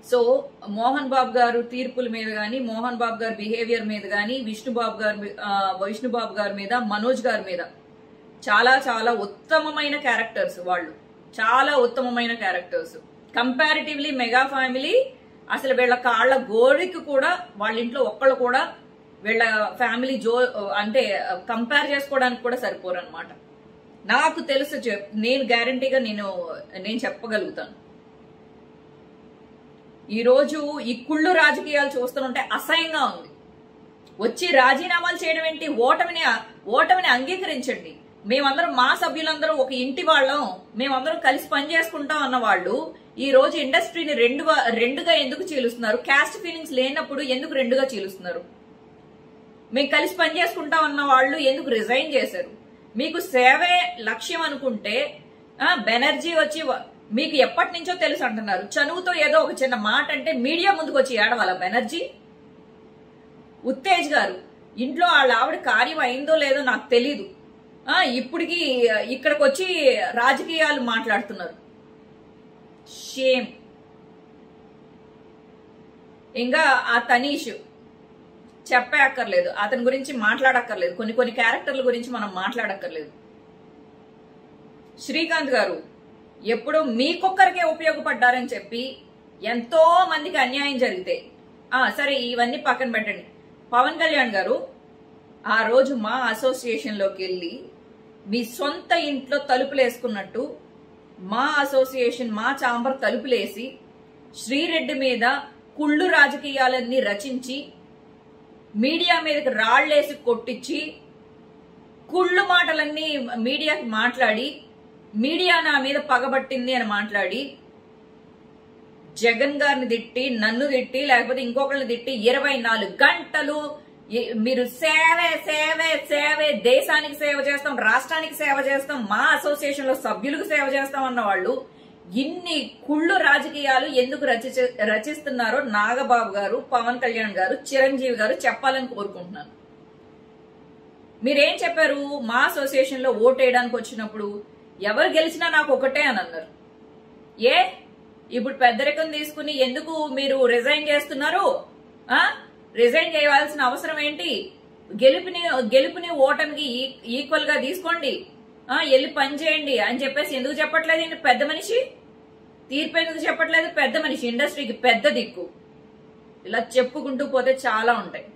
so Mohan బాబు గారు తీర్పుల మీద గాని మోహన్ బాబు గారి బిహేవియర్ మీద గాని విష్ణుబాబు గారి మీ- ఆ, విష్ణుబాబు గారి మీద మనోజ్ గారి మీద చాలా చాలా ఉత్తమమైన క్యారెక్టర్స్ వాళ్ళు చాలా ఉత్తమమైన క్యారెక్టర్స్ కంపారిటివ్లీ మెగా ఫ్యామిలీ అసలు వీళ్ళ కాళ్ళ గోడికి కూడా వాళ్ళ ఇంట్లో ఒక్కళ్ళు కూడా వీళ్ళ ఫ్యామిలీ జో అంటే కంపేర్ చేసుకోవడానికి కూడా సరిపోరు అనమాట నాకు తెలుసు చెప్- నేను గ్యారంటీగా నేను నేను చెప్పగలుగుతాను ఈరోజు ఈ కుళ్ళు రాజకీయాలు చూస్తుంటే అసహ్యంగా ఉంది వచ్చి రాజీనామాలు చేయడం ఏంటి ఓటమిని ఓటమిని అంగీకరించండి మేమందరం మా సభ్యులందరూ ఒక ఇంటి వాళ్ళం మేమందరం కలిసి పనిచేసుకుంటాం అన్న వాళ్ళు ఈ రోజు ఇండస్ట్రీని రెండు రెండుగా ఎందుకు చీలుస్తున్నారు క్యాస్ట్ ఫీలింగ్స్ లేనప్పుడు ఎందుకు రెండుగా చీలుస్తున్నారు మేము కలిసి పనిచేసుకుంటాం అన్న వాళ్ళు ఎందుకు రిజైన్ చేశారు మీకు సేవే లక్ష్యం అనుకుంటే ఆ, బెనర్జీ వచ్చి వ- మీకు ఎప్పటి నుంచో తెలుసు అంటున్నారు చనువుతో ఏదో ఒక చిన్న మాట అంటే మీడియా ముందుకు వచ్చి ఏడవాల బెనర్జీ ఉత్తేజ్ గారు ఇంట్లో వాళ్ళ ఆవిడ కార్యం అయిందో లేదో నాకు తెలీదు ఆ, ఇప్పటికి ఇక్కడికి వచ్చి రాజకీయాలు మాట్లాడుతున్నారు షేమ్ ఇంకా ఆ తనీష్ చెప్పే అక్కర్లేదు అతని గురించి మాట్లాడక్కర్లేదు కొన్ని కొన్ని క్యారెక్టర్ల గురించి మనం మాట్లాడక్కర్లేదు శ్రీకాంత్ గారు ఎప్పుడు మీకొక్కరికే ఉపయోగపడ్డారని చెప్పి ఎంతో మందికి అన్యాయం జరిగితే ఆ సరే ఇవన్నీ పక్కన పెట్టండి పవన్ కళ్యాణ్ గారు ఆ రోజు మా అసోసియేషన్లోకి వెళ్ళి మీ సొంత ఇంట్లో తలుపులు వేసుకున్నట్టు మా అసోసియేషన్ మా చాంబర్ తలుపులేసి శ్రీరెడ్డి మీద కుళ్ళు రాజకీయాలన్నీ రచించి మీడియా మీదకి రాళ్లేసి కొట్టించి కుళ్ళు మాటలన్నీ మీడియాకి మాట్లాడి మీడియా నా మీద పగబట్టింది అని మాట్లాడి జగన్ గారిని తిట్టి నన్ను తిట్టి లేకపోతే ఇంకొకరిని తిట్టి ఇరవై నాలుగు గంటలు ఈ- మీరు సేవే సేవే సేవే దేశానికి సేవ చేస్తాం రాష్ట్రానికి సేవ చేస్తాం మా అసోసియేషన్ లో సభ్యులకు సేవ చేస్తాం అన్న వాళ్ళు ఇన్ని కుళ్ళు రాజకీయాలు ఎందుకు రచి రచిస్తున్నారో నాగబాబు గారు పవన్ కళ్యాణ్ గారు చిరంజీవి గారు చెప్పాలని కోరుకుంటున్నాను మీరేం చెప్పారు మా అసోసియేషన్ లో ఓట్ వేయడానికి వచ్చినప్పుడు ఎవరు గెలిచినా నాకు ఒకటే అని అన్నారు ఏ ఇప్పుడు పెద్దరికం తీసుకుని ఎందుకు మీరు రిజైన్ చేస్తున్నారు ఆ రిజైన్ చేయవలసిన అవసరం ఏంటి గెలుపుని గెలుపుని ఓటమికి ఈ- ఈక్వల్ గా తీసుకోండి ఆ వెళ్ళి పని చేయండి అని చెప్పేసి ఎందుకు చెప్పట్లేదు ఈయన పెద్ద మనిషి తీర్పు ఎందుకు చెప్పట్లేదు పెద్ద మనిషి ఇండస్ట్రీకి పెద్ద దిక్కు ఇలా చెప్పుకుంటూ పోతే చాలా ఉంటాయి